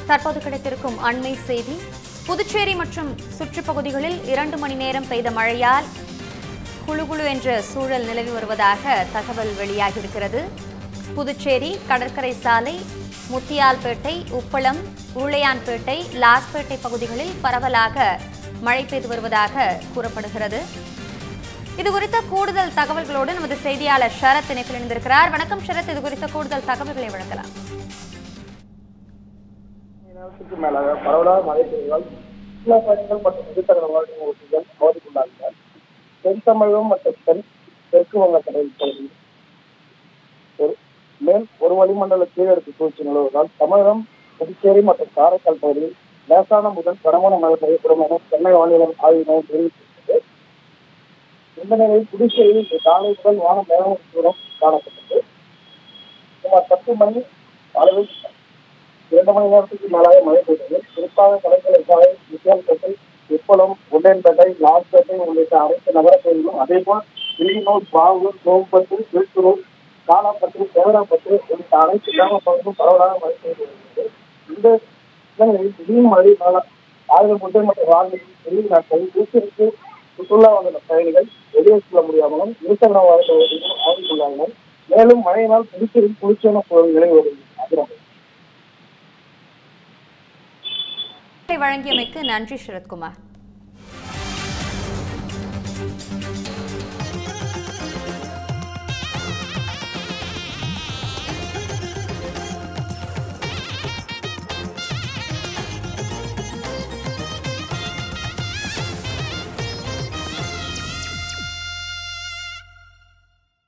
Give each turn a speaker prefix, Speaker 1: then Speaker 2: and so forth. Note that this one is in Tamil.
Speaker 1: தற்போது கிடைத்திருக்கும் அண்மை செய்தி புதுச்சேரி மற்றும் சுற்றுப்பகுதிகளில் இரண்டு மணி நேரம் பெய்த மழையால் குளுகுளு என்ற சூழல் நிலவி வருவதாக தகவல் வெளியாகியிருக்கிறது புதுச்சேரி கடற்கரை சாலை முத்தியால்பேட்டை உப்பளம் உருளையான்பேட்டை லாஸ்பேட்டை பகுதிகளில் பரவலாக மழை பெய்து வருவதாக கூறப்படுகிறது இது குறித்த கூடுதல் தகவல்களோடு நமது செய்தியாளர் ஷரத் இணைப்பில் இணைந்திருக்கிறார் வணக்கம் ஷரத் இது குறித்த கூடுதல் தகவல்களை வழங்கலாம்
Speaker 2: நேரத்துக்கு மேலாக பரவலாக மழை பெய்வதால் சுற்றுலா பயணிகள் மற்றும் இருசக்கர வாகன ஓட்டிகள் அவதிக்குள்ளாகினர் தென் தமிழகம் மற்றும் தென் தெற்கு வங்கக்கடல் பகுதியில் ஒரு மேல் ஒரு வளிமண்டல கீழடுக்கு சூழ்ச்சி நிலவுவதால் தமிழகம் புதுச்சேரி மற்றும் காரைக்கால் பகுதியில் லேசான முதல் கனமான மழை பெய்யப்படும் என சென்னை வானிலை ஆய்வு மையம் தெரிவித்திருக்கிறது இந்த நிலையில் புதுச்சேரியில் இன்று காலை முதல் வானம் மேகமூட்டத்துடன் காணப்பட்டது சுமார் பத்து மணி அளவில் இரண்டு மணி நேரத்துக்கு மேலாக மழை பெய்தது குறிப்பாக கடற்கரை சாலை வித்தியால்பேட்டை உப்பளம் உண்டன்பேட்டை லாஸ்பேட்டை உள்ளிட்ட அனைத்து நகரப்பகுதிகளும் அதேபோல் வில்லியனூர் பாவூர் சோம்பட்டு திருச்சூர் காலாப்பட்டு சேவராப்பட்டு உள்ளிட்ட அனைத்து கிராம பகுதிகளும் பரவலாக மழை பெய்து வருகிறது இந்த இடங்களில் திடீர் மழையினால் ஆயிரம் முதல் மற்றும் வாகனத்தில் வெளியில் நாட்களில் ஊசிற்கு சுற்றுலா வந்த பயணிகள் வெளியே செல்ல முடியாமலும் இருசக்கர வாகன ஓட்டிகளும் ஆகியுள்ளார்கள் மேலும் மழையினால் புதுச்சேரியில் குளிர்ச்சியான சூழல் நிலவி வருகிறது அதிரம்
Speaker 1: வழங்கியமைக்கு நன்றி சரத்குமார்